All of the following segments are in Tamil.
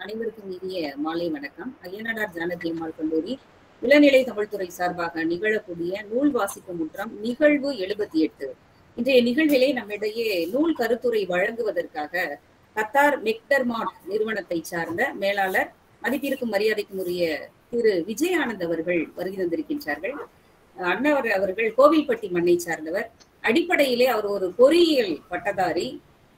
அனைவருக்கும் இனிய மாலை வணக்கம் ஐயனாடார் ஜானகி அம்மாள் கல்லூரி இளநிலை தமிழ்துறை சார்பாக நிகழக்கூடிய நூல் வாசிப்பு முற்றம் நிகழ்வு எழுபத்தி எட்டு இன்றைய நிகழ்விலே நம்மிடையே நூல் கருத்துரை வழங்குவதற்காக கத்தார் மெக்டர்மாட் நிறுவனத்தை சார்ந்த மேலாளர் மதிப்பிற்கும் மரியாதைக்கும் உரிய திரு விஜயானந்த் அவர்கள் வருகை தந்திருக்கின்றார்கள் அண்ணவர் அவர்கள் கோவில்பட்டி மண்ணை சார்ந்தவர் அடிப்படையிலே அவர் ஒரு பொறியியல் பட்டதாரி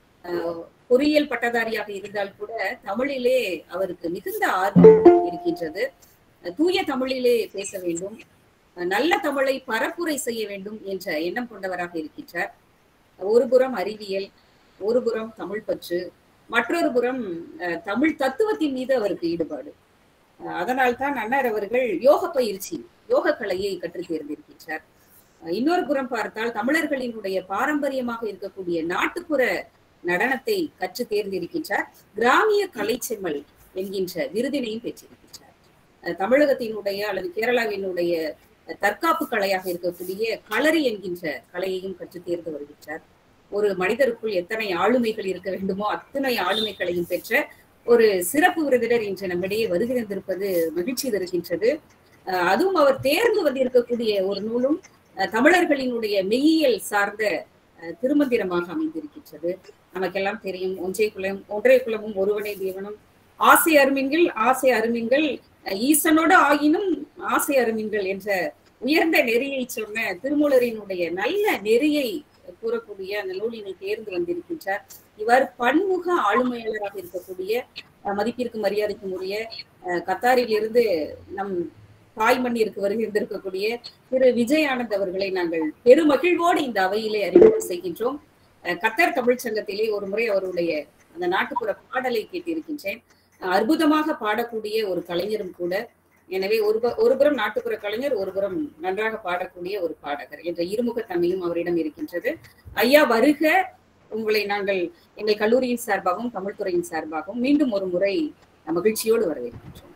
பொறியியல் பட்டதாரியாக இருந்தால் கூட தமிழிலே அவருக்கு மிகுந்த ஆர்வம் இருக்கின்றது தூய தமிழிலே பேச வேண்டும் நல்ல தமிழை பரப்புரை செய்ய வேண்டும் என்ற எண்ணம் கொண்டவராக இருக்கின்றார் ஒரு புறம் அறிவியல் ஒரு புறம் தமிழ் பற்று மற்றொரு புறம் தமிழ் தத்துவத்தின் மீது அவருக்கு ஈடுபாடு அதனால் தான் அண்ணர் அவர்கள் யோக பயிற்சி யோக கலையை கற்றுத் தேர்ந்திருக்கின்றார் இன்னொரு புறம் பார்த்தால் தமிழர்களினுடைய பாரம்பரியமாக இருக்கக்கூடிய நாட்டுப்புற நடனத்தை கற்று தேர்ந்திருக்கின்றார் கிராமிய கலைச்செம்மல் என்கின்ற விருதினையும் பெற்றிருக்கின்றார் தமிழகத்தினுடைய அல்லது கேரளாவினுடைய தற்காப்பு கலையாக இருக்கக்கூடிய களரி என்கின்ற கலையையும் கற்று தேர்ந்து வருகின்றார் ஒரு மனிதருக்குள் எத்தனை ஆளுமைகள் இருக்க வேண்டுமோ அத்தனை ஆளுமைகளையும் பெற்ற ஒரு சிறப்பு விருதினர் இன்று நம்மிடையே வருகிறந்திருப்பது மகிழ்ச்சி தருகின்றது அதுவும் அவர் தேர்ந்து வந்திருக்கக்கூடிய ஒரு நூலும் தமிழர்களினுடைய மெய்யியல் சார்ந்த திருமந்திரமாக அமைந்திருக்கின்றது நமக்கெல்லாம் தெரியும் ஒன்றை குலம் ஒன்றை குலமும் ஒருவனை தேவனும் ஆசை அருமின்கள் ஆசை அருமின்கள் ஈசனோடு ஆயினும் ஆசை அருமின்கள் என்ற உயர்ந்த நெறியை சொன்ன திருமூலரினுடைய நல்ல நெறியை கூறக்கூடிய அந்த நூலினை தேர்ந்து வந்திருக்கின்றார் இவர் பன்முக ஆளுமையாளராக இருக்கக்கூடிய மதிப்பிற்கு மரியாதைக்கும் உரிய கத்தாரில் இருந்து நம் தாய் மண்ணிற்கு வருகின்றிருக்கக்கூடிய திரு விஜய் ஆனந்த் அவர்களை நாங்கள் பெருமகிழ்வோடு இந்த அவையிலே அறிமுகம் செய்கின்றோம் கத்தர் தமிழ் சங்கத்திலே ஒரு முறை அவருடைய அந்த நாட்டுப்புற பாடலை கேட்டிருக்கின்றேன் அற்புதமாக பாடக்கூடிய ஒரு கலைஞரும் கூட எனவே ஒரு ஒருபுறம் நாட்டுப்புற கலைஞர் ஒருபுறம் நன்றாக பாடக்கூடிய ஒரு பாடகர் என்ற இருமுகத்தன்மையும் அவரிடம் இருக்கின்றது ஐயா வருக உங்களை நாங்கள் எங்கள் கல்லூரியின் சார்பாகவும் தமிழ்துறையின் சார்பாகவும் மீண்டும் ஒரு முறை மகிழ்ச்சியோடு வரவேற்கின்றோம்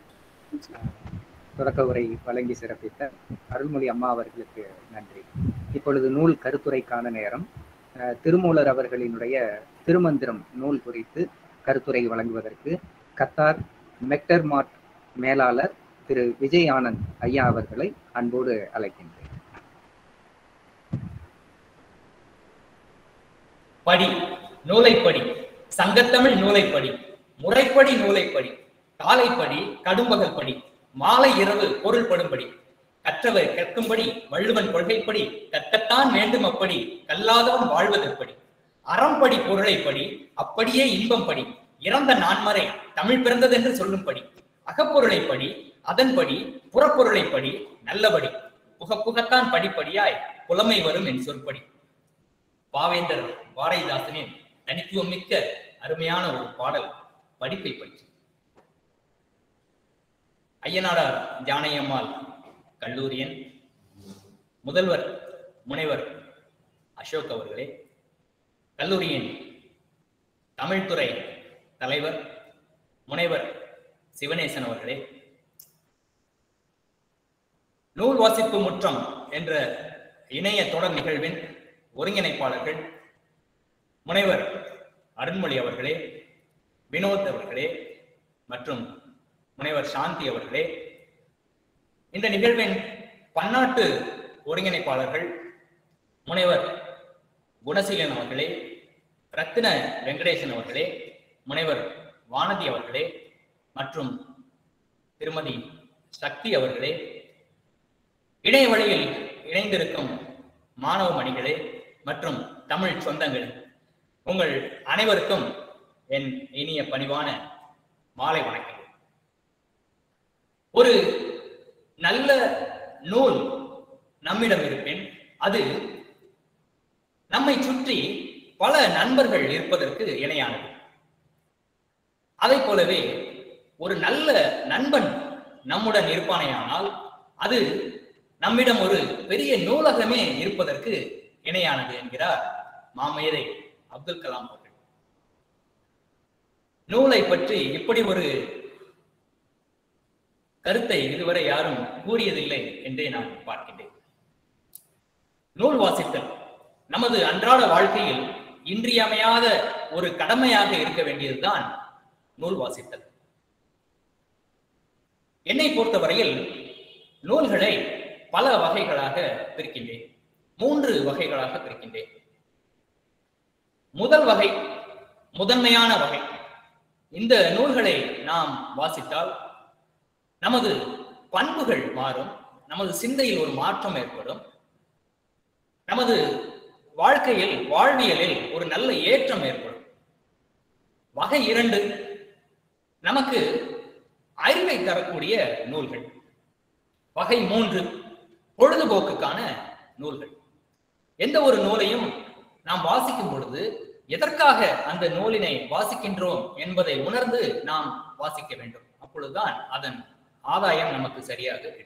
தொடக்க உரை வழங்கி சிறப்பித்த அருள்மொழி அம்மா அவர்களுக்கு நன்றி இப்பொழுது நூல் கருத்துரைக்கான நேரம் திருமூலர் அவர்களினுடைய திருமந்திரம் நூல் குறித்து கருத்துரை வழங்குவதற்கு கத்தார் மெக்டர்மாட் மேலாளர் திரு விஜய் ஆனந்த் ஐயா அவர்களை அன்போடு அழைக்கின்றேன் படி நூலைப்படி சங்கத்தமிழ் நூலைப்படி முறைப்படி நூலைப்படி காலைப்படி கடும்பகல் படி மாலை இரவு பொருள் படும்படி கற்றவர் கற்கும்படி வள்ளுவன் கொள்கைப்படி கற்கத்தான் வேண்டும் அப்படி கல்லாதவன் வாழ்வதற்படி அறம்படி பொருளைப்படி அப்படியே இன்பம் படி இறந்த நான்மறை தமிழ் பிறந்ததென்று சொல்லும்படி அகப்பொருளைப்படி அதன்படி புறப்பொருளைப்படி நல்லபடி புக புகத்தான் படிப்படியாய் புலமை வரும் என் சொற்படி பாவேந்தர் பாரதிதாசனின் தனித்துவம் மிக்க அருமையான ஒரு பாடல் படிப்பை பற்றி ஐயனாடார் ஜானையம்மாள் கல்லூரியன் முதல்வர் முனைவர் அசோக் அவர்களே கல்லூரியின் தமிழ்துறை தலைவர் முனைவர் சிவனேசன் அவர்களே நூல் வாசிப்பு முற்றம் என்ற இணைய தொடர் நிகழ்வின் ஒருங்கிணைப்பாளர்கள் முனைவர் அருண்மொழி அவர்களே வினோத் அவர்களே மற்றும் முனைவர் சாந்தி அவர்களே இந்த நிகழ்வின் பன்னாட்டு ஒருங்கிணைப்பாளர்கள் முனைவர் குணசீலன் அவர்களே ரத்தின வெங்கடேசன் அவர்களே முனைவர் வானதி அவர்களே மற்றும் திருமதி சக்தி அவர்களே இணைய வழியில் இணைந்திருக்கும் மாணவ மணிகளே மற்றும் தமிழ் சொந்தங்களே உங்கள் அனைவருக்கும் என் இனிய பணிவான மாலை வணக்கம் ஒரு நல்ல நூல் நம்மிடம் இருப்பின் அது நம்மை சுற்றி பல நண்பர்கள் இருப்பதற்கு இணையானது அதை போலவே ஒரு நல்ல நண்பன் நம்முடன் இருப்பானேயானால் அது நம்மிடம் ஒரு பெரிய நூலகமே இருப்பதற்கு இணையானது என்கிறார் மாமேதை அப்துல் கலாம் அவர்கள் நூலை பற்றி இப்படி ஒரு கருத்தை இதுவரை யாரும் கூறியதில்லை என்றே நான் பார்க்கின்றேன் நூல் வாசித்தல் நமது அன்றாட வாழ்க்கையில் இன்றியமையாத ஒரு கடமையாக இருக்க வேண்டியதுதான் நூல் வாசித்தல் என்னை பொறுத்தவரையில் நூல்களை பல வகைகளாக பிரிக்கின்றேன் மூன்று வகைகளாக பிரிக்கின்றேன் முதல் வகை முதன்மையான வகை இந்த நூல்களை நாம் வாசித்தால் நமது பண்புகள் மாறும் நமது சிந்தையில் ஒரு மாற்றம் ஏற்படும் நமது வாழ்க்கையில் வாழ்வியலில் ஒரு நல்ல ஏற்றம் ஏற்படும் வகை இரண்டு நமக்கு அறிவை தரக்கூடிய நூல்கள் வகை மூன்று பொழுதுபோக்குக்கான நூல்கள் எந்த ஒரு நூலையும் நாம் வாசிக்கும் பொழுது எதற்காக அந்த நூலினை வாசிக்கின்றோம் என்பதை உணர்ந்து நாம் வாசிக்க வேண்டும் அப்பொழுதுதான் அதன் ஆதாயம் நமக்கு சரியாக கிடைக்கும்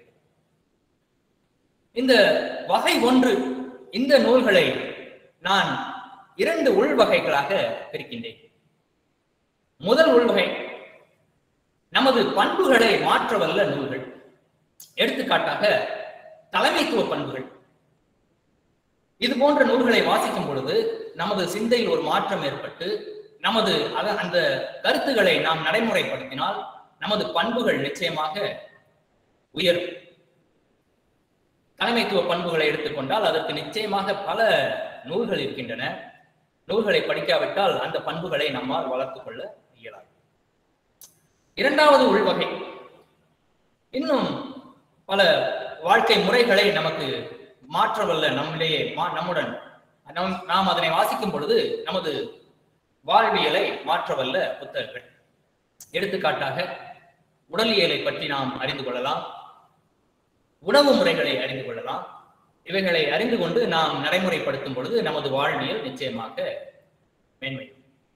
இந்த வகை ஒன்று இந்த நூல்களை நான் இரண்டு உள்வகைகளாக பிரிக்கின்றேன் முதல் உள்வகை நமது பண்புகளை மாற்றவல்ல நூல்கள் எடுத்துக்காட்டாக தலைமைத்துவ பண்புகள் இது போன்ற நூல்களை வாசிக்கும் பொழுது நமது சிந்தையில் ஒரு மாற்றம் ஏற்பட்டு நமது அத அந்த கருத்துக்களை நாம் நடைமுறைப்படுத்தினால் நமது பண்புகள் நிச்சயமாக உயரும் தலைமைத்துவ பண்புகளை எடுத்துக்கொண்டால் அதற்கு நிச்சயமாக பல நூல்கள் இருக்கின்றன நூல்களை படிக்காவிட்டால் அந்த பண்புகளை நம்மால் வளர்த்துக் கொள்ள இயலாது இரண்டாவது உள்வகை இன்னும் பல வாழ்க்கை முறைகளை நமக்கு மாற்றவல்ல நம்மிடையே மா- நம்முடன் நம் நாம் அதனை வாசிக்கும் பொழுது நமது வாழ்வியலை மாற்றவல்ல புத்தகங்கள் எடுத்துக்காட்டாக உடலியலை பற்றி நாம் அறிந்து கொள்ளலாம் உணவு முறைகளை அறிந்து கொள்ளலாம் இவைகளை அறிந்து கொண்டு நாம் நடைமுறைப்படுத்தும் பொழுது நமது வாழ்வியல் நிச்சயமாக மேன்மை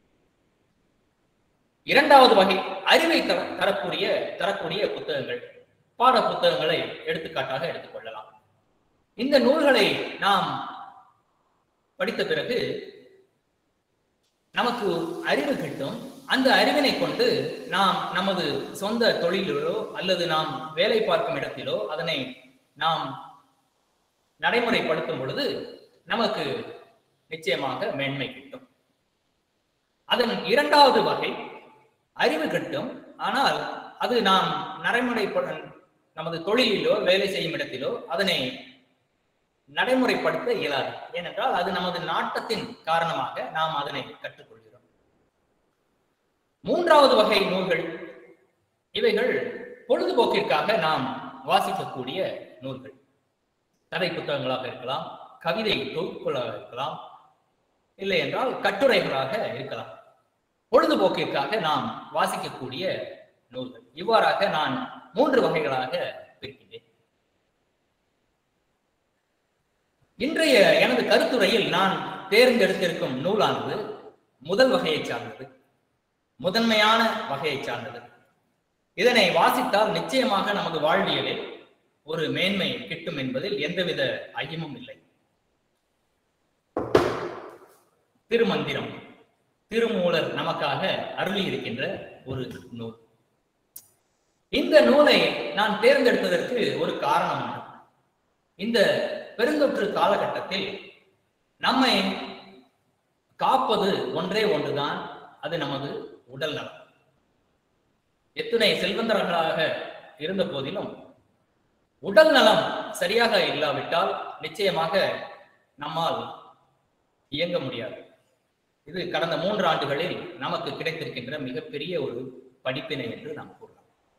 இரண்டாவது வகை அறிவை தர தரக்கூடிய தரக்கூடிய புத்தகங்கள் பாட புத்தகங்களை எடுத்துக்காட்டாக எடுத்துக்கொள்ளலாம் இந்த நூல்களை நாம் படித்த பிறகு நமக்கு அறிவு கிட்டும் அந்த அறிவினை கொண்டு நாம் நமது சொந்த தொழிலிலோ அல்லது நாம் வேலை பார்க்கும் இடத்திலோ அதனை நாம் நடைமுறைப்படுத்தும் பொழுது நமக்கு நிச்சயமாக மேன்மை கிட்டும் அதன் இரண்டாவது வகை அறிவு கிட்டும் ஆனால் அது நாம் நடைமுறைப்பட நமது தொழிலிலோ வேலை செய்யும் இடத்திலோ அதனை நடைமுறைப்படுத்த இயலாது ஏனென்றால் அது நமது நாட்டத்தின் காரணமாக நாம் அதனை கற்றுக்கொள்கிறோம் மூன்றாவது வகை நூல்கள் இவைகள் பொழுதுபோக்கிற்காக நாம் வாசிக்கக்கூடிய நூல்கள் கதை புத்தகங்களாக இருக்கலாம் கவிதை தொகுப்புகளாக இருக்கலாம் இல்லை என்றால் கட்டுரைகளாக இருக்கலாம் பொழுதுபோக்கிற்காக நாம் வாசிக்கக்கூடிய நூல்கள் இவ்வாறாக நான் மூன்று வகைகளாக பிரிக்கின்றேன் இன்றைய எனது கருத்துரையில் நான் தேர்ந்தெடுத்திருக்கும் நூலானது முதல் வகையை சார்ந்தது முதன்மையான வகையை சார்ந்தது இதனை வாசித்தால் நிச்சயமாக நமது வாழ்வியலில் ஒரு மேன்மை கிட்டும் என்பதில் எந்தவித ஐயமும் இல்லை திருமந்திரம் திருமூலர் நமக்காக அருளி இருக்கின்ற ஒரு நூல் இந்த நூலை நான் தேர்ந்தெடுத்ததற்கு ஒரு காரணம் உண்டு இந்த பெருந்தொற்று காலகட்டத்தில் நம்மை காப்பது ஒன்றே ஒன்றுதான் அது நமது உடல் நலம் எத்தனை செல்வந்தர்களாக இருந்த போதிலும் உடல் நலம் சரியாக இல்லாவிட்டால் நிச்சயமாக நம்மால் இயங்க முடியாது இது கடந்த மூன்று ஆண்டுகளில் நமக்கு கிடைத்திருக்கின்ற மிகப்பெரிய ஒரு படிப்பினை என்று நாம் கூறலாம்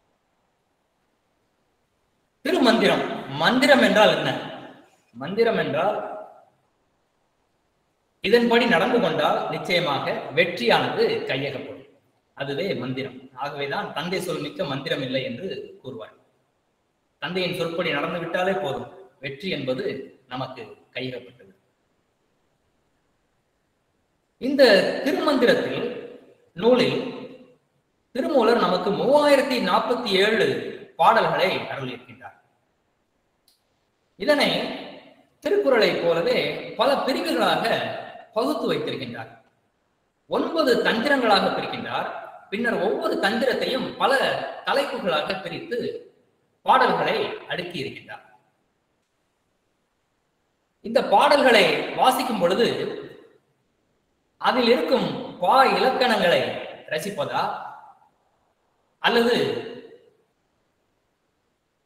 திருமந்திரம் மந்திரம் என்றால் என்ன மந்திரம் என்றால் இதன்படி நடந்து கொண்டால் நிச்சயமாக வெற்றியானது கையகப்படும் அதுவே மந்திரம் ஆகவேதான் தந்தை சொல் மிக்க மந்திரம் இல்லை என்று கூறுவார் தந்தையின் சொற்படி நடந்து விட்டாலே போதும் வெற்றி என்பது நமக்கு கையகப்பட்டது இந்த திருமந்திரத்தில் நூலில் திருமூலர் நமக்கு மூவாயிரத்தி நாற்பத்தி ஏழு பாடல்களை அருளியிருக்கின்றார் இதனை திருக்குறளை போலவே பல பிரிவுகளாக பகுத்து வைத்திருக்கின்றார் ஒன்பது தந்திரங்களாக பிரிக்கின்றார் பின்னர் ஒவ்வொரு தந்திரத்தையும் பல தலைப்புகளாக பிரித்து பாடல்களை அடுக்கி இருக்கின்றார் இந்த பாடல்களை வாசிக்கும் பொழுது அதில் இருக்கும் பா இலக்கணங்களை ரசிப்பதா அல்லது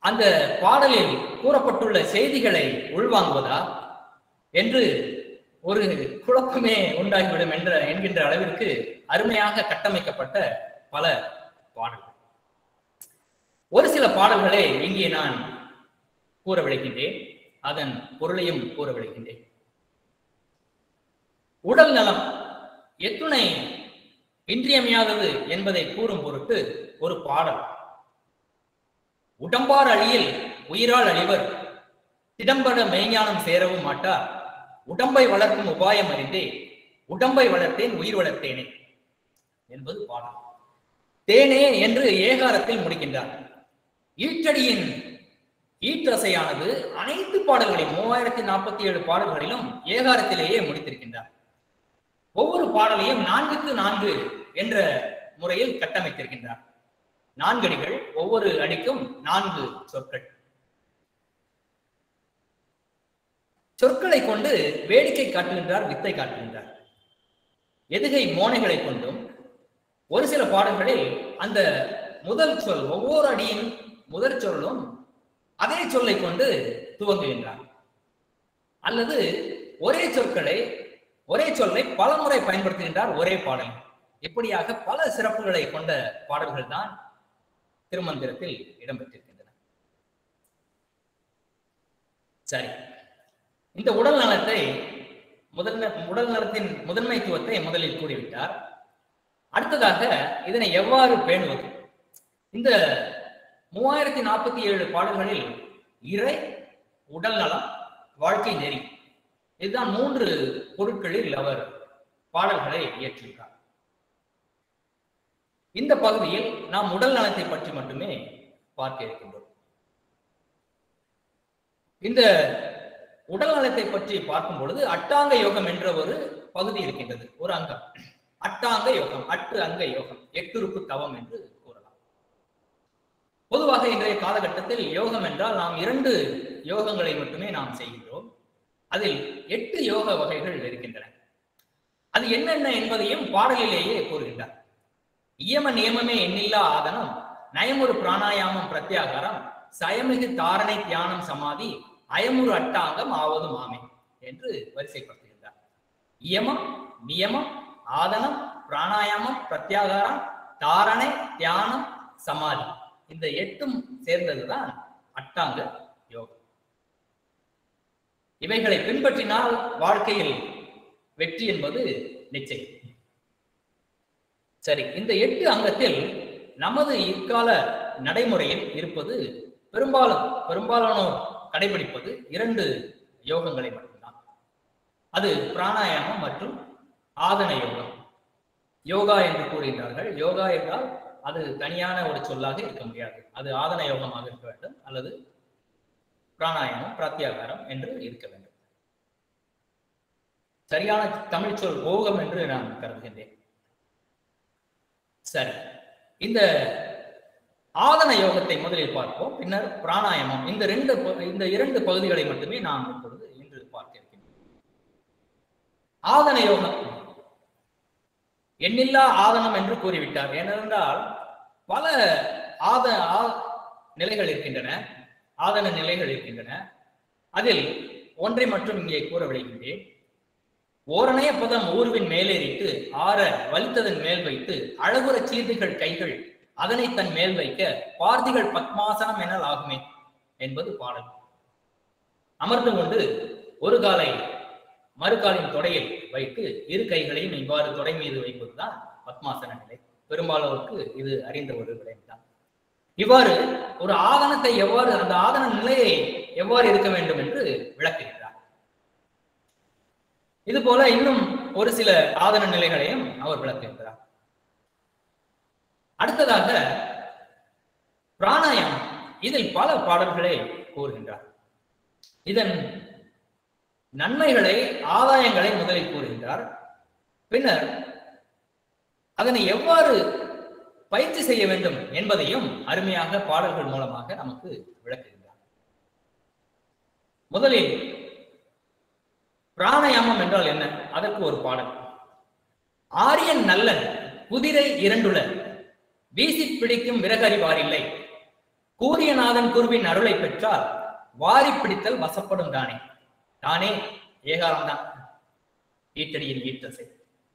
அந்த பாடலில் கூறப்பட்டுள்ள செய்திகளை உள்வாங்குவதா என்று ஒரு குழப்பமே உண்டாகிவிடும் என்ற என்கின்ற அளவிற்கு அருமையாக கட்டமைக்கப்பட்ட பல பாடல்கள் ஒரு சில பாடல்களை இங்கே நான் கூற விளைக்கின்றேன் அதன் பொருளையும் கூற விளைக்கின்றேன் உடல் நலம் எத்துணை இன்றியமையாதது என்பதை கூறும் பொருட்டு ஒரு பாடல் உடம்பார் அழியில் உயிரால் அழிவர் திடம்பட மெய்ஞானம் சேரவும் மாட்டார் உடம்பை வளர்க்கும் உபாயம் அறிந்தே உடம்பை வளர்த்தேன் உயிர் வளர்த்தேனே என்பது பாடல் தேனே என்று ஏகாரத்தில் முடிக்கின்றார் ஈற்றடியின் ஈற்றசையானது அனைத்து பாடல்களையும் மூவாயிரத்தி நாற்பத்தி ஏழு பாடல்களிலும் ஏகாரத்திலேயே முடித்திருக்கின்றார் ஒவ்வொரு பாடலையும் நான்குக்கு நான்கு என்ற முறையில் கட்டமைத்திருக்கின்றார் நான்கு அடிகள் ஒவ்வொரு அடிக்கும் நான்கு சொற்கள் சொற்களை கொண்டு வேடிக்கை காட்டுகின்றார் வித்தை காட்டுகின்றார் எதுகை மோனைகளை கொண்டும் ஒரு சில பாடல்களில் அந்த முதல் சொல் ஒவ்வொரு அடியின் முதல் சொல்லும் அதே சொல்லை கொண்டு துவங்குகின்றார் அல்லது ஒரே சொற்களை ஒரே சொல்லை பல முறை பயன்படுத்துகின்றார் ஒரே பாடல் இப்படியாக பல சிறப்புகளை கொண்ட பாடல்கள் தான் திருமந்திரத்தில் இடம்பெற்றிருக்கின்றன சரி இந்த உடல் நலத்தை முதன்மை உடல் நலத்தின் முதன்மைத்துவத்தை முதலில் கூறிவிட்டார் அடுத்ததாக இதனை எவ்வாறு பேணுவது இந்த மூவாயிரத்தி நாற்பத்தி ஏழு பாடல்களில் இறை உடல் நலம் வாழ்க்கை நெறி இதுதான் மூன்று பொருட்களில் அவர் பாடல்களை இயற்றியுள்ளார் இந்த பகுதியில் நாம் உடல் நலத்தை பற்றி மட்டுமே பார்க்க இருக்கின்றோம் இந்த உடல் நலத்தை பற்றி பார்க்கும் பொழுது அட்டாங்க யோகம் என்ற ஒரு பகுதி இருக்கின்றது ஒரு அங்கம் அட்டாங்க யோகம் அட்டு அங்க யோகம் எட்டுறுப்பு தவம் என்று கூறலாம் பொதுவாக இன்றைய காலகட்டத்தில் யோகம் என்றால் நாம் இரண்டு யோகங்களை மட்டுமே நாம் செய்கின்றோம் அதில் எட்டு யோக வகைகள் இருக்கின்றன அது என்னென்ன என்பதையும் பாடலிலேயே கூறுகின்றார் இயம நியமமே எண்ணில்லா ஆதனம் நயமுறு பிராணாயாமம் பிரத்யாகாரம் சயமிகு தாரணை தியானம் சமாதி அயமுறு அட்டாங்கம் ஆவது மாமே என்று வரிசைப்படுத்துகின்றார் இயமம் நியமம் ஆதனம் பிராணாயாமம் பிரத்யாகாரம் தாரணை தியானம் சமாதி இந்த எட்டும் சேர்ந்ததுதான் அட்டாங்க யோகம் இவைகளை பின்பற்றினால் வாழ்க்கையில் வெற்றி என்பது நிச்சயம் சரி இந்த எட்டு அங்கத்தில் நமது இக்கால நடைமுறையில் இருப்பது பெரும்பாலும் பெரும்பாலானோர் கடைபிடிப்பது இரண்டு யோகங்களை மட்டும்தான் அது பிராணாயாமம் மற்றும் ஆதன யோகம் யோகா என்று கூறுகின்றார்கள் யோகா என்றால் அது தனியான ஒரு சொல்லாக இருக்க முடியாது அது ஆதன யோகமாக இருக்க வேண்டும் அல்லது பிராணாயாமம் பிரத்யாகாரம் என்று இருக்க வேண்டும் சரியான தமிழ் சொல் போகம் என்று நான் கருதுகின்றேன் சரி இந்த ஆதன யோகத்தை முதலில் பார்ப்போம் பின்னர் பிராணாயாமம் இந்த ரெண்டு ப- இந்த இரண்டு பகுதிகளை மட்டுமே நாம் இப்பொழுது இன்று பார்க்க இருக்கின்றோம் ஆதன யோகம் எண்ணில்லா ஆதனம் என்று கூறிவிட்டார் ஏனென்றால் பல ஆத ஆ- நிலைகள் இருக்கின்றன ஆதன நிலைகள் இருக்கின்றன அதில் ஒன்றை மட்டும் இங்கே கூற விளைகின்றேன் ஓரணைய பதம் ஊர்வின் மேலேறிட்டு ஆற வலித்ததன் மேல் வைத்து அழகுற சீர்திகள் கைகள் அதனை தன் மேல் வைக்க பார்த்திகள் பத்மாசனம் எனல் ஆகுமே என்பது பாடல் அமர்ந்து கொண்டு ஒரு காலை மறுகாலின் தொடையில் வைத்து இரு கைகளையும் இவ்வாறு தொடை மீது வைப்பதுதான் பத்மாசன நிலை பெரும்பாலோருக்கு இது அறிந்த ஒரு விடயம்தான் இவ்வாறு ஒரு ஆதனத்தை எவ்வாறு அந்த ஆதன நிலையை எவ்வாறு இருக்க வேண்டும் என்று விளக்குகிறார் இது போல இன்னும் ஒரு சில ஆதன நிலைகளையும் அவர் விளக்குகின்றார் அடுத்ததாக பிராணாயாமம் இதில் பல பாடல்களை கூறுகின்றார் இதன் நன்மைகளை ஆதாயங்களை முதலில் கூறுகின்றார் பின்னர் அதனை எவ்வாறு பயிற்சி செய்ய வேண்டும் என்பதையும் அருமையாக பாடல்கள் மூலமாக நமக்கு விளக்குகின்றார் முதலில் பிராணாயாமம் என்றால் என்ன அதற்கு ஒரு பாடல் ஆரியன் நல்லன் குதிரை இரண்டுல வீசி பிடிக்கும் விறகறிவாரில்லை கூரியநாதன் குருவின் அருளை பெற்றால் வாரி பிடித்தல் வசப்படும் தானே தானே ஏகாரம் தான் ஈட்டடியில் ஈட்டசை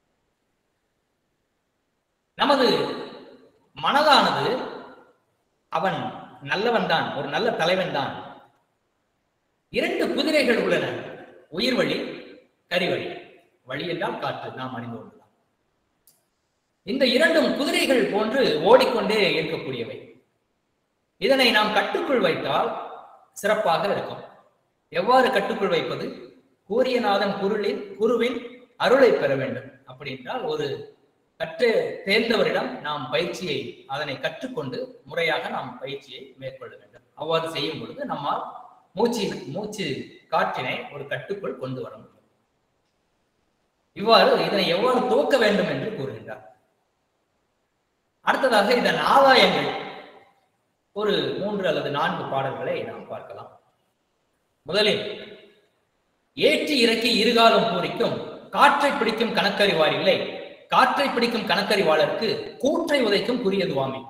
நமது மனதானது அவன் நல்லவன் தான் ஒரு நல்ல தலைவன் தான் இரண்டு குதிரைகள் உள்ளன உயிர் வழி கரிவழி வழி என்றால் காற்று நாம் அறிந்து கொள்ளலாம் இந்த இரண்டும் குதிரைகள் போன்று ஓடிக்கொண்டே இருக்கக்கூடியவை இதனை நாம் கட்டுக்குள் வைத்தால் சிறப்பாக இருக்கும் எவ்வாறு கட்டுக்குள் வைப்பது கூரியநாதன் குருளின் குருவின் அருளை பெற வேண்டும் அப்படி என்றால் ஒரு கற்று தேர்ந்தவரிடம் நாம் பயிற்சியை அதனை கற்றுக்கொண்டு முறையாக நாம் பயிற்சியை மேற்கொள்ள வேண்டும் அவ்வாறு செய்யும் பொழுது நம்மால் மூச்சு மூச்சு காற்றினை ஒரு கட்டுக்குள் கொண்டு வர முடியும் இவ்வாறு இதனை எவ்வாறு துவக்க வேண்டும் என்று கூறுகின்றார் அடுத்ததாக இதன் ஆதாயங்கள் ஒரு மூன்று அல்லது நான்கு பாடல்களை நாம் பார்க்கலாம் முதலில் ஏற்றி இறக்கி இருகாலம் பூரிக்கும் காற்றை பிடிக்கும் கணக்கறிவார் இல்லை காற்றை பிடிக்கும் கணக்கறிவாளருக்கு கூற்றை உதைக்கும் குறியதுவாமே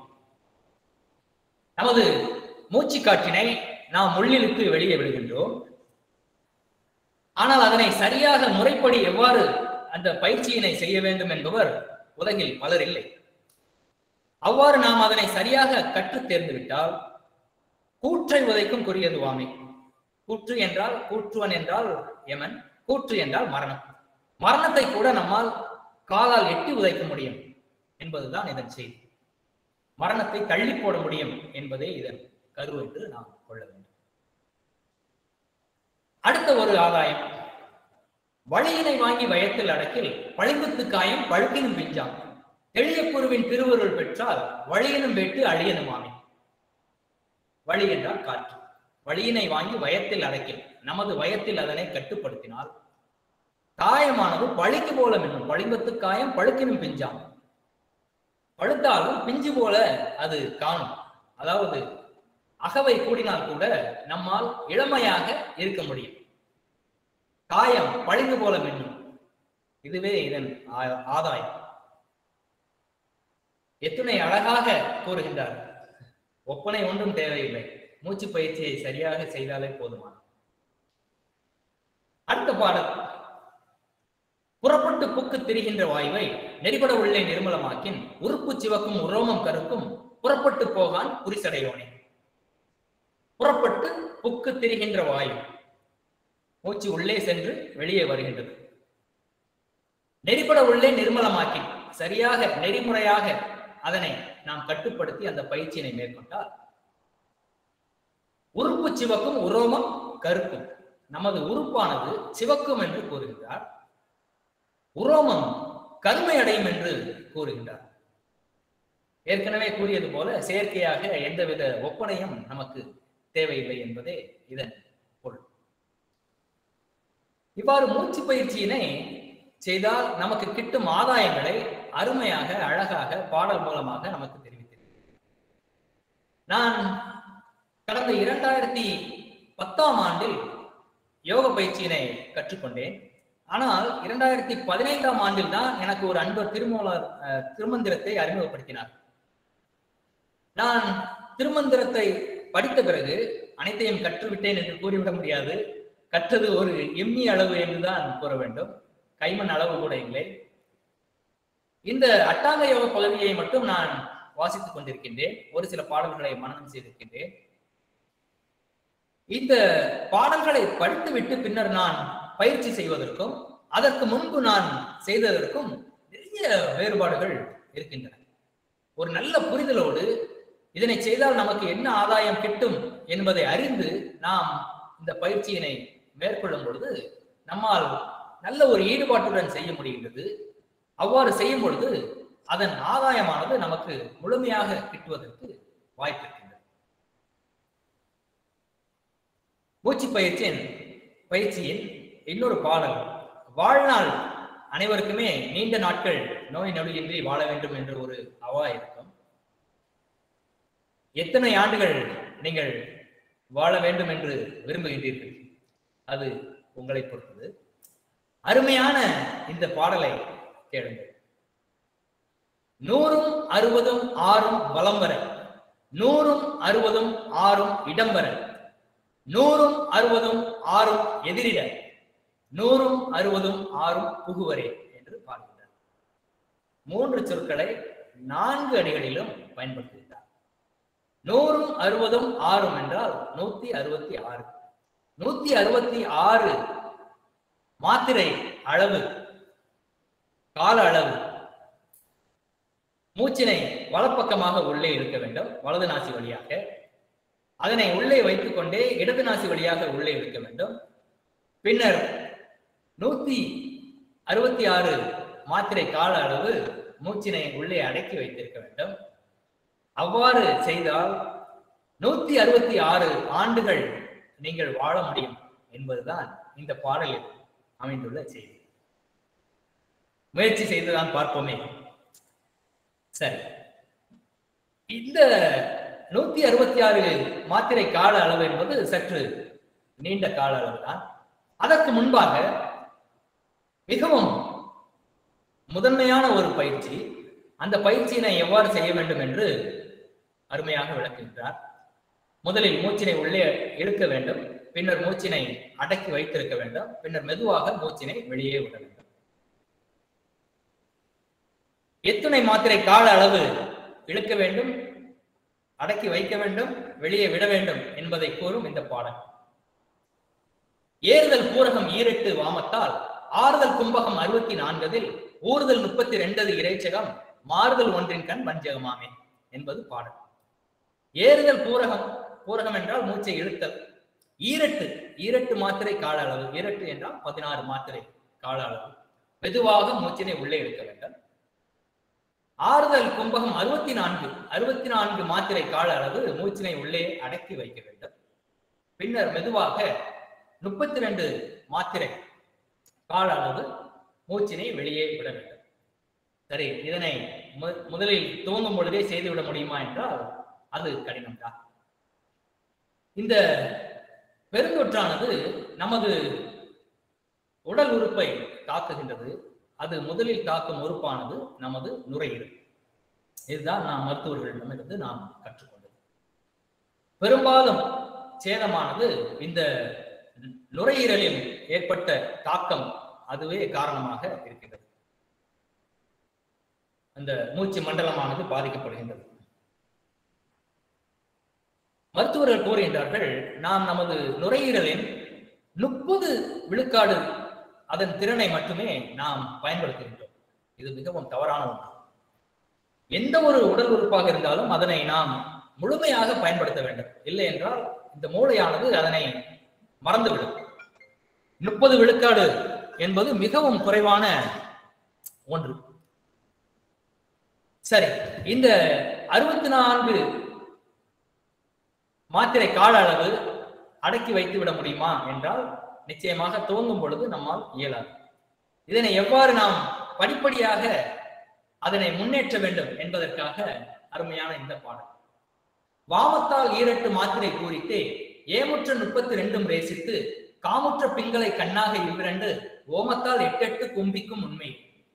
நமது மூச்சு காற்றினை நாம் உள்ளிழுத்து வெளியே விடுகின்றோம் ஆனால் அதனை சரியாக முறைப்படி எவ்வாறு அந்த பயிற்சியினை செய்ய வேண்டும் என்பவர் உலகில் பலர் இல்லை அவ்வாறு நாம் அதனை சரியாக கற்றுத் தேர்ந்து விட்டால் கூற்றை உதைக்கும் குறியதுவாமே கூற்று என்றால் கூற்றுவன் என்றால் யமன் கூற்று என்றால் மரணம் மரணத்தை கூட நம்மால் காலால் எட்டி உதைக்க முடியும் என்பதுதான் இதன் செய்தி மரணத்தை தள்ளி போட முடியும் என்பதே இதன் கரு என்று நாம் கொள்ள வேண்டும் அடுத்த ஒரு ஆதாயம் வழியினை வாங்கி வயத்தில் அடக்கில் பழிம்புத்து காயம் பழுக்கினும் பிஞ்சாம் தெளியக்குருவின் திருவருள் பெற்றால் வழியினும் வெட்டு அழியனுமாமே வழி என்றால் காற்று வழியினை வாங்கி வயத்தில் அடக்கில் நமது வயத்தில் அதனை கட்டுப்படுத்தினால் காயமானது பழிக்கு போல மின்னும் பழிம்பத்து காயம் பழுக்கினும் பிஞ்சாம் பழுத்தாலும் பிஞ்சு போல அது காணும் அதாவது அகவை கூடினால் கூட நம்மால் இளமையாக இருக்க முடியும் காயம் பழிந்து போல மின்னும் இதுவே இதன் ஆ- ஆதாயம் எத்துணை அழகாக கூறுகின்றார் ஒப்பனை ஒன்றும் தேவையில்லை மூச்சு பயிற்சியை சரியாக செய்தாலே போதுமான அடுத்த பாடல் புறப்பட்டு புக்கு திரிகின்ற வாயுவை நெறிபட உள்ளே நிர்மலமாக்கின் உறுப்பு சிவக்கும் உரோமம் கருக்கும் புறப்பட்டு போகான் புரிசடையோனே புறப்பட்டு புக்கு திரிகின்ற வாயு மூச்சு உள்ளே சென்று வெளியே வருகின்றது நெறிபட உள்ளே நிர்மலமாக்கி சரியாக நெறிமுறையாக அதனை நாம் கட்டுப்படுத்தி அந்த பயிற்சியினை மேற்கொண்டால் உறுப்பு சிவக்கும் உரோமம் கருக்கும் நமது உறுப்பானது சிவக்கும் என்று கூறுகின்றார் உரோமம் கருமை அடையும் என்று கூறுகின்றார் ஏற்கனவே கூறியது போல செயற்கையாக எந்தவித ஒப்பனையும் நமக்கு தேவையில்லை என்பதே இதன் பொருள் இவ்வாறு மூச்சு பயிற்சியினை செய்தால் நமக்கு கிட்டும் ஆதாயங்களை அருமையாக அழகாக பாடல் மூலமாக நமக்கு தெரிவித்திருக்கிறது நான் கடந்த இரண்டாயிரத்தி பத்தாம் ஆண்டில் யோக பயிற்சியினை கற்றுக்கொண்டேன் ஆனால் இரண்டாயிரத்தி பதினைந்தாம் ஆண்டில் தான் எனக்கு ஒரு அன்பர் திருமூலர் அஹ், திருமந்திரத்தை அறிமுகப்படுத்தினார் நான் திருமந்திரத்தை படித்த பிறகு அனைத்தையும் கற்றுவிட்டேன் என்று கூறிவிட முடியாது கற்றது ஒரு எம்மி அளவு என்றுதான் கூற வேண்டும் கைமண் அளவு கூட இல்லை இந்த அட்டாங்க யோக பகுதியை மட்டும் நான் வாசித்துக் கொண்டிருக்கின்றேன் ஒரு சில பாடல்களை மனனம் செய்திருக்கின்றேன் இந்த பாடல்களை படித்துவிட்டு பின்னர் நான் பயிற்சி செய்வதற்கும் அதற்கு முன்பு நான் செய்ததற்கும் நிறைய வேறுபாடுகள் இருக்கின்றன ஒரு நல்ல புரிதலோடு இதனை செய்தால் நமக்கு என்ன ஆதாயம் கிட்டும் என்பதை அறிந்து நாம் இந்த பயிற்சியினை மேற்கொள்ளும் பொழுது நம்மால் நல்ல ஒரு ஈடுபாட்டுடன் செய்ய முடிகின்றது அவ்வாறு செய்யும் பொழுது அதன் ஆதாயமானது நமக்கு முழுமையாக கிட்டுவதற்கு வாய்ப்பு இருக்கின்றது மூச்சு பயிற்சியின் பயிற்சியின் இன்னொரு பாடல் வாழ்நாள் அனைவருக்குமே நீண்ட நாட்கள் நோய் நொடியின்றி வாழ வேண்டும் என்ற ஒரு அவா இருக்கும் எத்தனை ஆண்டுகள் நீங்கள் வாழ வேண்டும் என்று விரும்புகின்றீர்கள் அது உங்களை பொறுத்தது அருமையான இந்த பாடலை கேளுங்கள் நூறும் அறுபதும் ஆறும் வலம் வர நூறும் அறுபதும் ஆறும் இடம்பெற நூறும் அறுபதும் ஆறும் எதிரிட நூறும் அறுபதும் ஆறும் புகுவரே என்று பாடுகிறார் மூன்று சொற்களை நான்கு அடிகளிலும் பயன்படுத்துகிறார் நூறும் அறுபதும் ஆறும் என்றால் நூத்தி அறுபத்தி ஆறு நூத்தி அறுபத்தி ஆறு மாத்திரை அளவு கால அளவு மூச்சினை வலப்பக்கமாக உள்ளே இழுக்க வேண்டும் வலது நாசி வழியாக அதனை உள்ளே வைத்துக் கொண்டே இடது நாசி வழியாக உள்ளே இழுக்க வேண்டும் பின்னர் நூத்தி அறுபத்தி ஆறு மாத்திரை கால அளவு மூச்சினை உள்ளே அடக்கி வைத்திருக்க வேண்டும் அவ்வாறு செய்தால் நூத்தி அறுபத்தி ஆறு ஆண்டுகள் நீங்கள் வாழ முடியும் என்பதுதான் இந்த பாடலில் அமைந்துள்ள செய்தி முயற்சி செய்துதான் பார்ப்போமே சரி இந்த நூத்தி அறுபத்தி ஆறு மாத்திரை கால அளவு என்பது சற்று நீண்ட கால அளவு தான் அதற்கு முன்பாக மிகவும் முதன்மையான ஒரு பயிற்சி அந்த பயிற்சியினை எவ்வாறு செய்ய வேண்டும் என்று அருமையாக விளக்குகின்றார் முதலில் மூச்சினை உள்ளே இழுக்க வேண்டும் பின்னர் மூச்சினை அடக்கி வைத்திருக்க வேண்டும் பின்னர் மெதுவாக மூச்சினை வெளியே விட வேண்டும் எத்தனை மாத்திரை கால அளவு இழுக்க வேண்டும் அடக்கி வைக்க வேண்டும் வெளியே விட வேண்டும் என்பதை கூறும் இந்த பாடல் ஏறுதல் பூரகம் ஈரெட்டு வாமத்தால் ஆறுதல் கும்பகம் அறுபத்தி நான்கதில் ஊறுதல் முப்பத்தி ரெண்டது இறைச்சகம் மாறுதல் ஒன்றின் கண் வஞ்சகமாமே என்பது பாடல் ஏறுதல் பூரகம் பூரகம் என்றால் மூச்சை இழுத்தல் ஈரட்டு ஈரட்டு மாத்திரை கால அளவு ஈரட்டு என்றால் பதினாறு மாத்திரை கால அளவு மெதுவாக மூச்சினை உள்ளே இழுக்க வேண்டும் ஆறுதல் கும்பகம் அறுபத்தி நான்கு அறுபத்தி நான்கு மாத்திரை கால அளவு மூச்சினை உள்ளே அடக்கி வைக்க வேண்டும் பின்னர் மெதுவாக முப்பத்தி ரெண்டு மாத்திரை கால அளவு மூச்சினை வெளியே விட வேண்டும் சரி இதனை மு- முதலில் துவங்கும் பொழுதே செய்துவிட முடியுமா என்றால் அது கடினம்தான் இந்த பெருந்தொற்றானது நமது உடல் உறுப்பை தாக்குகின்றது அது முதலில் தாக்கும் உறுப்பானது நமது நுரையீரல் இதுதான் நாம் மருத்துவர்களிடமிருந்து நாம் கற்றுக்கொண்டது பெரும்பாலும் சேதமானது இந்த நுரையீரலில் ஏற்பட்ட தாக்கம் அதுவே காரணமாக இருக்கின்றது அந்த மூச்சு மண்டலமானது பாதிக்கப்படுகின்றது மருத்துவர்கள் கூறுகின்றார்கள் நாம் நமது நுரையீரலின் முப்பது விழுக்காடு அதன் திறனை மட்டுமே நாம் பயன்படுத்துகின்றோம் இது மிகவும் தவறான ஒன்று எந்த ஒரு உடல் உறுப்பாக இருந்தாலும் அதனை நாம் முழுமையாக பயன்படுத்த வேண்டும் இல்லை என்றால் இந்த மூளையானது அதனை மறந்துவிடும் முப்பது விழுக்காடு என்பது மிகவும் குறைவான ஒன்று சரி இந்த அறுபத்தி நான்கு மாத்திரை கால அளவு அடக்கி வைத்து விட முடியுமா என்றால் நிச்சயமாக துவங்கும் பொழுது நம்மால் இயலாது இதனை எவ்வாறு நாம் படிப்படியாக அதனை முன்னேற்ற வேண்டும் என்பதற்காக அருமையான இந்த பாடல் வாமத்தால் ஈரட்டு மாத்திரை கூறிட்டு ஏமுற்ற முப்பத்தி ரெண்டும் ரேசித்து காமுற்ற பிங்களை கண்ணாக இவ்விரண்டு ஓமத்தால் எட்டெட்டு கும்பிக்கும் உண்மை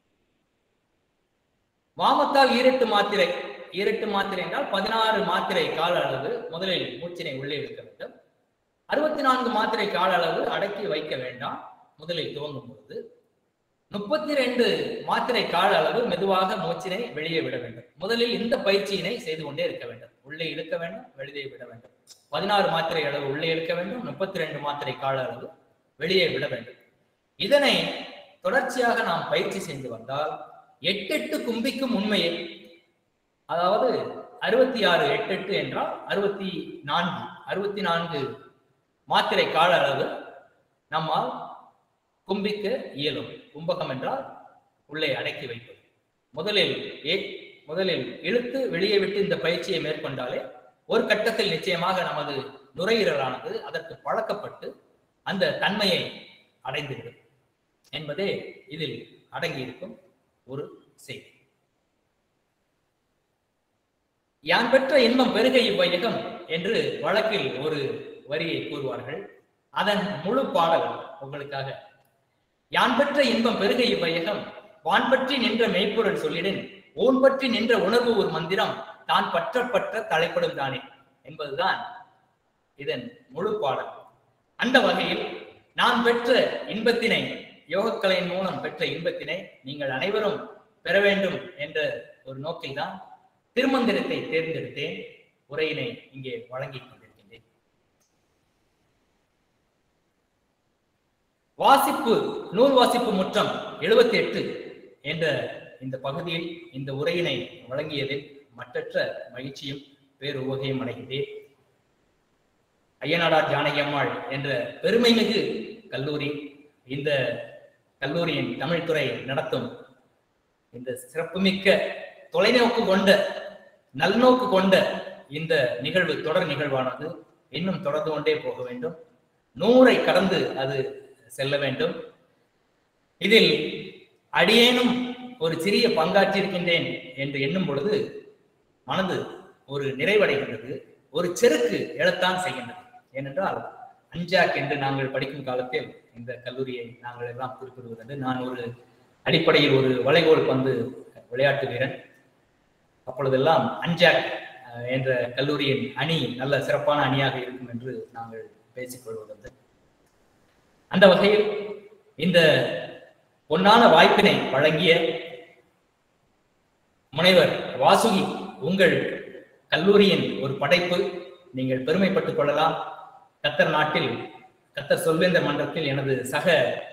வாமத்தால் ஈரட்டு மாத்திரை ஈரட்டு மாத்திரை என்றால் பதினாறு மாத்திரை கால அளவு முதலில் மூச்சினை உள்ளே இழுக்க வேண்டும் அறுபத்தி நான்கு மாத்திரை கால அளவு அடக்கி வைக்க வேண்டாம் முதலில் துவங்கும் பொழுது முப்பத்தி ரெண்டு மாத்திரை கால அளவு மெதுவாக மூச்சினை வெளியே விட வேண்டும் முதலில் இந்த பயிற்சியினை செய்து கொண்டே இருக்க வேண்டும் உள்ளே இழுக்க வேண்டும் வெளியே விட வேண்டும் பதினாறு மாத்திரை அளவு உள்ளே இழுக்க வேண்டும் முப்பத்தி ரெண்டு மாத்திரை கால அளவு வெளியே விட வேண்டும் இதனை தொடர்ச்சியாக நாம் பயிற்சி செய்து வந்தால் எட்டெட்டு கும்பிக்கும் உண்மையை அதாவது அறுபத்தி ஆறு எட்டெட்டு என்றால் அறுபத்தி நான்கு அறுபத்தி நான்கு மாத்திரை கால அளவு நம்மால் கும்பிக்க இயலும் கும்பகம் என்றால் உள்ளே அடக்கி வைப்பது முதலில் ஏ முதலில் இழுத்து வெளியே விட்டு இந்த பயிற்சியை மேற்கொண்டாலே ஒரு கட்டத்தில் நிச்சயமாக நமது நுரையீரலானது அதற்கு பழக்கப்பட்டு அந்த தன்மையை அடைந்துவிடும் என்பதே இதில் அடங்கியிருக்கும் ஒரு செய்தி யான் பெற்ற இன்பம் பெருக இவ்வையகம் என்று வழக்கில் ஒரு வரியை கூறுவார்கள் அதன் முழு பாடல் உங்களுக்காக யான் பெற்ற இன்பம் பெருக இவ்வையகம் வான் பற்றி நின்ற மெய்ப்பொருள் சொல்லிடன் ஊன் பற்றி நின்ற உணர்வு ஒரு மந்திரம் தான் பற்ற பற்ற தலைப்படும் தானே என்பதுதான் இதன் முழு பாடம் அந்த வகையில் நான் பெற்ற இன்பத்தினை யோகக்கலையின் மூலம் பெற்ற இன்பத்தினை நீங்கள் அனைவரும் பெற வேண்டும் என்ற ஒரு நோக்கில் தான் திருமந்திரத்தை தேர்ந்தெடுத்தேன் உரையினை இங்கே வழங்கிக் கொண்டிருக்கின்றேன் வாசிப்பு நூல் வாசிப்பு முற்றம் எழுபத்தி எட்டு என்ற இந்த பகுதியில் இந்த உரையினை வழங்கியதில் மற்றற்ற மகிழ்ச்சியும் பேருவகையும் அடைகின்றேன் ஐயனாடார் ஜானகி அம்மாள் என்ற பெருமைமிகு கல்லூரி இந்த கல்லூரியின் தமிழ்துறை நடத்தும் இந்த சிறப்புமிக்க தொலைநோக்கு கொண்ட நல்நோக்கு கொண்ட இந்த நிகழ்வு தொடர் நிகழ்வானது இன்னும் தொடர்ந்து கொண்டே போக வேண்டும் நூறை கடந்து அது செல்ல வேண்டும் இதில் அடியேனும் ஒரு சிறிய பங்காற்றிருக்கின்றேன் என்று எண்ணும் பொழுது மனது ஒரு நிறைவடைகின்றது ஒரு செருக்கு எழத்தான் செய்கின்றது ஏனென்றால் அஞ்சாக் என்று நாங்கள் படிக்கும் காலத்தில் இந்த கல்லூரியை நாங்கள் எல்லாம் குறிப்பிடுவதுண்டு நான் ஒரு அடிப்படையில் ஒரு வளைகோல் பந்து விளையாட்டு வீரன் அப்பொழுதெல்லாம் அஞ்சாக் அஹ், என்ற கல்லூரியின் அணி நல்ல சிறப்பான அணியாக இருக்கும் என்று நாங்கள் பேசிக் கொள்வதுண்டு அந்த வகையில் இந்த பொன்னான வாய்ப்பினை வழங்கிய முனைவர் வாசுகி உங்கள் கல்லூரியின் ஒரு படைப்பு நீங்கள் பெருமைப்பட்டுக் கொள்ளலாம் கத்தர் நாட்டில் கத்தர் சொல்வேந்தர் மன்றத்தில் எனது சக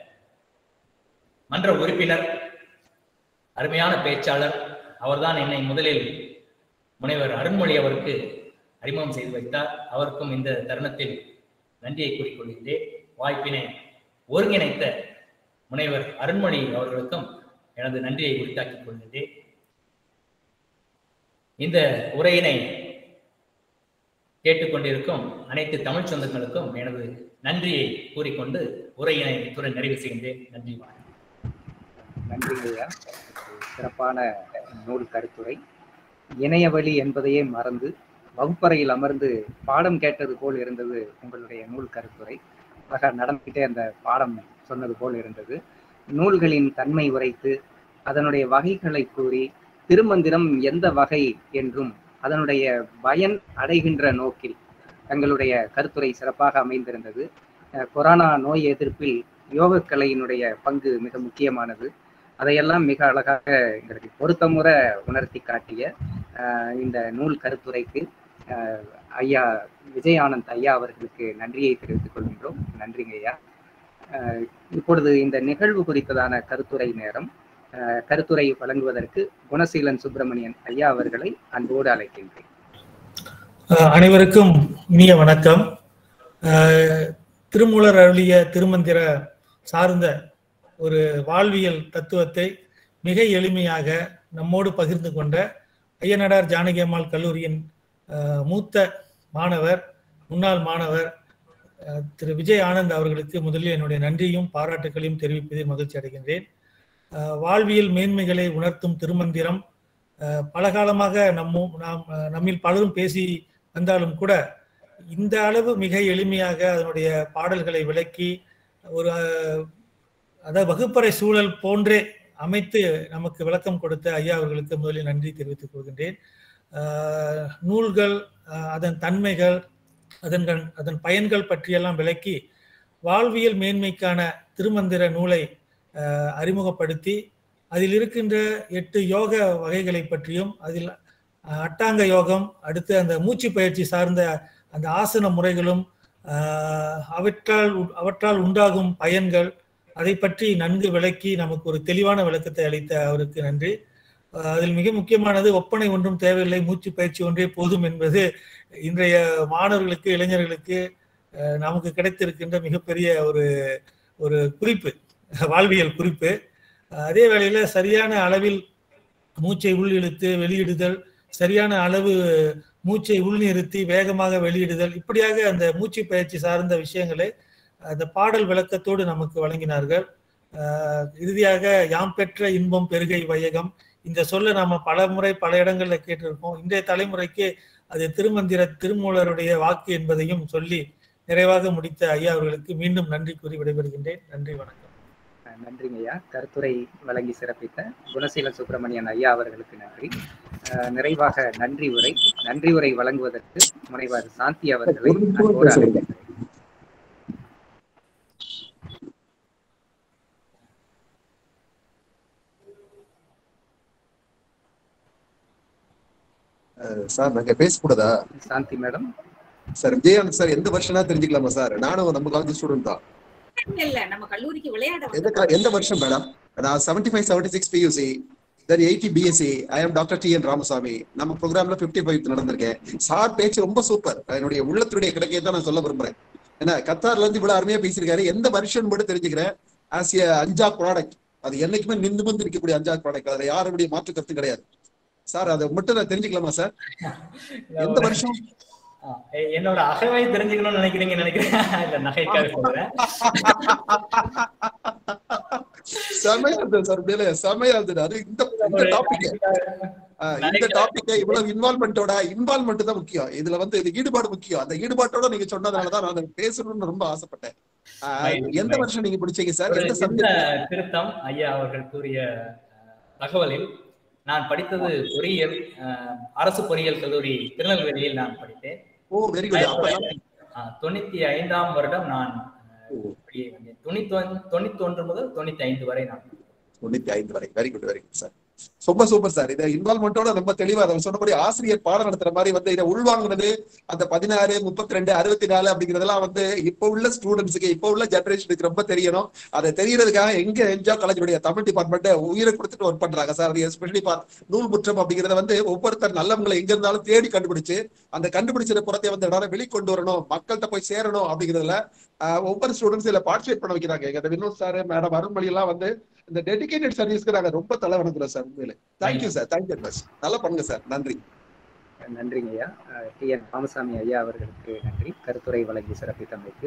மன்ற உறுப்பினர் அருமையான பேச்சாளர் அவர்தான் என்னை முதலில் முனைவர் அருண்மொழி அவருக்கு அறிமுகம் செய்து வைத்தார் அவருக்கும் இந்த தருணத்தில் நன்றியை கூறிக்கொள்கின்றேன் வாய்ப்பினை ஒருங்கிணைத்த முனைவர் அருண்மொழி அவர்களுக்கும் எனது நன்றியை உரித்தாக்கிக் கொள்கின்றேன் இந்த உரையினை கேட்டுக்கொண்டிருக்கும் அனைத்து தமிழ் சொந்தங்களுக்கும் எனது நன்றியை கூறிக்கொண்டு உரையினை இத்துடன் நிறைவு செய்கின்றேன் நன்றி வணக்கம் நன்றி ஐயா சிறப்பான நூல் கருத்துரை இணையவழி என்பதையே மறந்து வகுப்பறையில் அமர்ந்து பாடம் கேட்டது போல் இருந்தது உங்களுடைய நூல் கருத்துரை ஆக நடந்துகிட்டே அந்த பாடம் சொன்னது போல் இருந்தது நூல்களின் தன்மை உரைத்து அதனுடைய வகைகளை கூறி திருமந்திரம் எந்த வகை என்றும் அதனுடைய பயன் அடைகின்ற நோக்கில் தங்களுடைய கருத்துரை சிறப்பாக அமைந்திருந்தது அஹ் கொரோனா நோய் எதிர்ப்பில் யோகக்கலையினுடைய பங்கு மிக முக்கியமானது அதையெல்லாம் மிக அழகாக எங்களுக்கு பொருத்தமுறை உணர்த்தி காட்டிய அஹ் இந்த நூல் கருத்துரைக்கு அஹ் ஐயா விஜய் ஆனந்த் ஐயா அவர்களுக்கு நன்றியை தெரிவித்துக் கொள்கின்றோம் நன்றிங்க ஐயா அஹ் இப்பொழுது இந்த நிகழ்வு குறித்ததான கருத்துரை நேரம் அஹ் கருத்துரை வழங்குவதற்கு குணசீலன் சுப்பிரமணியன் ஐயா அவர்களை அன்போடு அழைக்கின்றேன் அஹ் அனைவருக்கும் இனிய வணக்கம் அஹ் திருமூலர் அருளிய திருமந்திர சார்ந்த ஒரு வாழ்வியல் தத்துவத்தை மிக எளிமையாக நம்மோடு பகிர்ந்து கொண்ட ஐயனடார் ஜானகி அம்மாள் கல்லூரியின் அஹ், மூத்த மாணவர் முன்னாள் மாணவர் அஹ், திரு விஜய் ஆனந்த் அவர்களுக்கு முதலில் என்னுடைய நன்றியும் பாராட்டுகளையும் தெரிவிப்பதில் மகிழ்ச்சி அடைகின்றேன் அஹ், வாழ்வியல் மேன்மைகளை உணர்த்தும் திருமந்திரம் அஹ், பல காலமாக நம்மும் நாம் அஹ், நம்மில் பலரும் பேசி வந்தாலும் கூட இந்த அளவு மிக எளிமையாக அதனுடைய பாடல்களை விளக்கி ஒரு அஹ், அதாவது வகுப்பறை சூழல் போன்றே அமைத்து நமக்கு விளக்கம் கொடுத்த ஐயா அவர்களுக்கு முதலில் நன்றி தெரிவித்துக் கொள்கின்றேன் அஹ், நூல்கள் அஹ், அதன் தன்மைகள் அதன் கண்- அதன் பயன்கள் பற்றியெல்லாம் விளக்கி வாழ்வியல் மேன்மைக்கான திருமந்திர நூலை அஹ், அறிமுகப்படுத்தி அதில் இருக்கின்ற எட்டு யோக வகைகளை பற்றியும் அதில் அஹ், அட்டாங்க யோகம் அடுத்து அந்த மூச்சு பயிற்சி சார்ந்த அந்த ஆசன முறைகளும் அஹ், அவற்றால் உ- அவற்றால் உண்டாகும் பயன்கள் அதை பற்றி நன்கு விளக்கி நமக்கு ஒரு தெளிவான விளக்கத்தை அளித்த அவருக்கு நன்றி அஹ், அதில் மிக முக்கியமானது ஒப்பனை ஒன்றும் தேவையில்லை மூச்சு பயிற்சி ஒன்றே போதும் என்பது இன்றைய மாணவர்களுக்கு இளைஞர்களுக்கு அஹ், நமக்கு கிடைத்திருக்கின்ற மிகப்பெரிய ஒரு ஒரு குறிப்பு வாழ்வியல் குறிப்பு அஹ், அதே வேளையில சரியான அளவில் மூச்சை உள் இழுத்து வெளியிடுதல் சரியான அளவு மூச்சை உள்நிறுத்தி வேகமாக வெளியிடுதல் இப்படியாக அந்த மூச்சு பயிற்சி சார்ந்த விஷயங்களை அந்த பாடல் விளக்கத்தோடு நமக்கு வழங்கினார்கள் அஹ் இறுதியாக யாம் பெற்ற இன்பம் பெருகை வையகம் இந்த சொல்ல நாம பல முறை பல இடங்கள்ல கேட்டிருக்கோம் இன்றைய தலைமுறைக்கு அது திருமந்திர திருமூலருடைய வாக்கு என்பதையும் சொல்லி நிறைவாக முடித்த ஐயா அவர்களுக்கு மீண்டும் நன்றி கூறி விடைபெறுகின்றேன் நன்றி வணக்கம் நன்றிங்க ஐயா கருத்துரை வழங்கி சிறப்பித்த குணசீலன் சுப்பிரமணியன் ஐயா அவர்களுக்கு நன்றி அஹ், நிறைவாக நன்றி உரை நன்றி உரை வழங்குவதற்கு முனைவர் சாந்தி அவர்களை அன்போடு அழைக்கின்றேன் சார் நாங்க பேசக்கூடாதா Shanthi madam sir Vijayanand sir எந்த வருஷம்னா தெரிஞ்சுக்கலாமா சார் நானும் நம்ம காலேஜ் ஸ்டூடெண்ட் தான் இல்ல நம்ம கல்லூரிக்கு விளையாட எந்த வந்தோம். கா- எந்த வருஷம் மேடம் நான் seventy five seventy six PUC then eighty BSc I am doctor T N Ramasamy நம்ம ப்ரோக்ராம்ல பிப்டி ஃபைவ் நடந்திருக்கேன் சார் பேச்சு ரொம்ப சூப்பர் என்னுடைய உள்ளத்துடைய கிடைக்கையை தான் நான் சொல்ல விரும்புறேன் ஏன்னா கத்தார்ல இருந்து இவ்வளவு அருமையா பேசியிருக்காரு எந்த வருஷம் மட்டும் தெரிஞ்சுக்கிறேன் ஆஸ் ஏ அஞ்சா ப்ராடக்ட் அது என்னைக்குமே நின்று வந்து இருக்கக்கூடிய அஞ்சா ப்ராடக்ட் அதுல யாருடைய மாற்று கருத்து கிடையாது சார் அதை மட்டும் நான் தெரிஞ்சுக்கலாமா சார் எந்த வருஷம் ஆ, எ- என்னோட அகவை தெரிஞ்சுக்கணும்னு நினைக்கிறீங்க நினைக்கிறேன் இல்ல நகைக்காக சொல்றேன் செமையா இருந்தது சார் உண்மையிலே செமையா இருந்தது அது இந்த இந்த டாபிக் இந்த டாபிக் இவ்வளவு இன்வால்மெண்டோட இன்வால்மெண்ட் தான் முக்கியம் இதுல வந்து இது ஈடுபாடு முக்கியம் அந்த ஈடுபாட்டோட நீங்க சொன்னதுனாலதான் நான் அதை பேசணும்னு ரொம்ப ஆசைப்பட்டேன் ஆஹ், எந்த வருஷம் நீங்க பிடிச்சீங்க சார் ஒரு எந்த சின்ன சப்ஜெக்ட் திருத்தம் ஐயா அவர்கள் கூறிய அஹ், தகவலில் நான் படித்தது பொறியியல் அஹ், அரசு பொறியியல் கல்லூரி திருநெல்வேலியில் நான் படித்தேன் ஓ வெரி குட் அப்ப அஹ், தொண்ணூத்தி ஐந்தாம் வருடம் நான் அஹ், ஓ. வெளியே வந்தேன் தொண்ணூத்தி ஒன்- தொண்ணூத்தி ஒன்று முதல் தொண்ணூத்தி ஐந்து வரை நான் தொண்ணூத்தி ஐந்து வரை very good very good sir ரொம்ப சூப்பர் சார் இதை இன்வால்மெண்டோட ரொம்ப தெளிவா அதை சொன்னபடி ஆசிரியர் பாடம் நடத்துற மாதிரி வந்து இதை உள்வாங்கினது அந்த பதினாறு முப்பத்தி ரெண்டு அறுபத்தி நாலு அப்படிங்கறதெல்லாம் வந்து இப்ப உள்ள ஸ்டூடெண்ட்ஸுக்கு இப்ப உள்ள ஜெனரேஷனுக்கு ரொம்ப தெரியணும் அதை தெரியறதுக்காக எங்க என்ஜா காலேஜுடைய தமிழ் டிபார்ட்மெண்ட் உயிரை கொடுத்துட்டு ஒர்க் பண்றாங்க சார் எஸ்பெஷலி நூல் முற்றம் அப்படிங்கறத வந்து ஒவ்வொருத்தர் நல்லவங்களை எங்க இருந்தாலும் தேடி கண்டுபிடிச்சு அந்த கண்டுபிடிச்சத புறத்தை வந்து எல்லாரும் வெளிக்கொண்டு வரணும் மக்கள்கிட்ட போய் சேரணும் அப்படிங்கிறதுல ஆஹ், ஒவ்வொரு ஸ்டூடெண்ட்ஸ் இதுல பார்ட்டிசிபேட் பண்ண வைக்கிறாங்க எங்க வினோத் சார் மேடம் அருண்மொழி எல்லாம் வந்து இந்த டெடிகேட்டட் சர்வீஸ்க்கு நாங்க ரொம்ப தலை வணங்குறோம் சார் உண்மையிலே தேங்க்யூ சார் தேங்க்யூ மச் நல்லா பண்ணுங்க சார் நன்றி நன்றிங்க ஐயா அஹ், டி என் ராமசாமி ஐயா அவர்களுக்கு நன்றி கருத்துரை வழங்கி சிறப்பித்தமைக்கு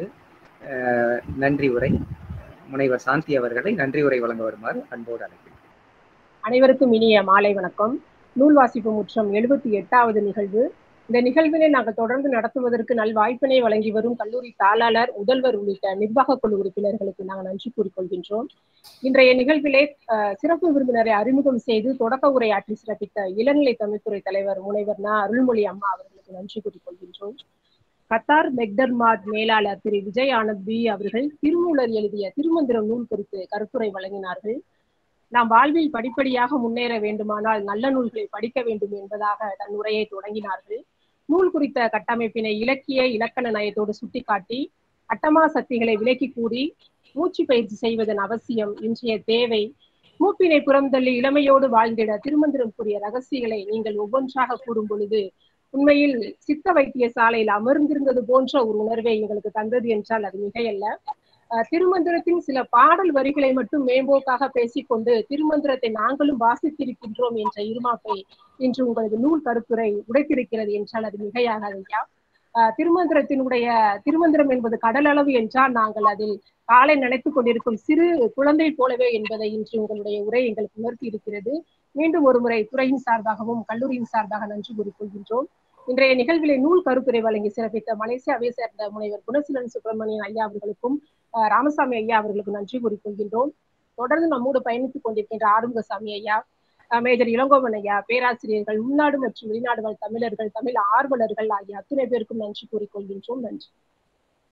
அஹ், நன்றி உரை முனைவர் சாந்தி அவர்களை நன்றி உரை வழங்க வருமாறு அன்போடு அழைக்கிறேன் அனைவருக்கும் இனிய மாலை வணக்கம் நூல் வாசிப்பு முற்றம் எழுபத்தி எட்டாவது நிகழ்வு இந்த நிகழ்வினை நாங்கள் தொடர்ந்து நடத்துவதற்கு நல் வாய்ப்பினை வழங்கி வரும் கல்லூரி தாளாளர் முதல்வர் உள்ளிட்ட நிர்வாக குழு உறுப்பினர்களுக்கு நாங்கள் நன்றி கூறிக்கொள்கின்றோம் இன்றைய நிகழ்விலே அஹ், சிறப்பு விருந்தினரை அறிமுகம் செய்து தொடக்க உரையாற்றி சிறப்பித்த இளநிலை தமிழ்துறை தலைவர் முனைவர் ந அருள்மொழி அம்மா அவர்களுக்கு நன்றி கூறிக்கொள்கின்றோம் கத்தார் மெக்டர்மாட் மேலாளர் திரு விஜய் ஆனந்த் பி அவர்கள் திருமூலர் எழுதிய திருமந்திரம் நூல் குறித்து கருத்துரை வழங்கினார்கள் நாம் வாழ்வில் படிப்படியாக முன்னேற வேண்டுமானால் நல்ல நூல்களை படிக்க வேண்டும் என்பதாக தன் உரையை தொடங்கினார்கள் நூல் குறித்த கட்டமைப்பினை இலக்கிய இலக்கண நயத்தோடு சுட்டிக்காட்டி அட்டமா சக்திகளை விலக்கி கூறி மூச்சு பயிற்சி செய்வதன் அவசியம் இன்றைய தேவை மூப்பினை புறந்தள்ளி இளமையோடு வாழ்ந்திட திருமந்திரம் கூறிய ரகசியங்களை நீங்கள் ஒவ்வொன்றாக கூறும் பொழுது உண்மையில் சித்த வைத்தியசாலையில் அமர்ந்திருந்தது போன்ற ஒரு உணர்வை எங்களுக்கு தந்தது என்றால் அது மிகையல்ல அஹ் திருமந்திரத்தின் சில பாடல் வரிகளை மட்டும் மேம்போக்காக பேசிக்கொண்டு திருமந்திரத்தை நாங்களும் வாசித்திருக்கின்றோம் என்ற இருமாப்பை இன்று உங்களது நூல் கருத்துரை உடைத்திருக்கிறது என்றால் அது மிகையாகாது ஐயா அஹ் திருமந்திரத்தினுடைய திருமந்திரம் என்பது கடல் அளவு என்றால் நாங்கள் அதில் காலை நினைத்துக் கொண்டிருக்கும் சிறு குழந்தை போலவே என்பதை இன்று உங்களுடைய உரை எங்களுக்கு உணர்த்தி இருக்கிறது மீண்டும் ஒரு முறை துறையின் சார்பாகவும் கல்லூரியின் சார்பாக நன்றி கூறிக்கொள்கின்றோம் இன்றைய நிகழ்விலே நூல் கருத்துரை வழங்கி சிறப்பித்த மலேசியாவை சேர்ந்த முனைவர் குணசீலன் சுப்பிரமணியன் ஐயா அவர்களுக்கும் அஹ் ராமசாமி ஐயா அவர்களுக்கு நன்றி கூறிக்கொள்கின்றோம் தொடர்ந்து நம்மோடு பயணித்துக் கொண்டிருக்கின்ற ஆறுமுகசாமி ஐயா அஹ் மேஜர் இளங்கோவன் ஐயா பேராசிரியர்கள் உள்நாடு மற்றும் வெளிநாடு வாழ் தமிழர்கள் தமிழ் ஆர்வலர்கள் ஆகிய அத்தனை பேருக்கும் நன்றி கூறிக்கொள்கின்றோம் நன்றி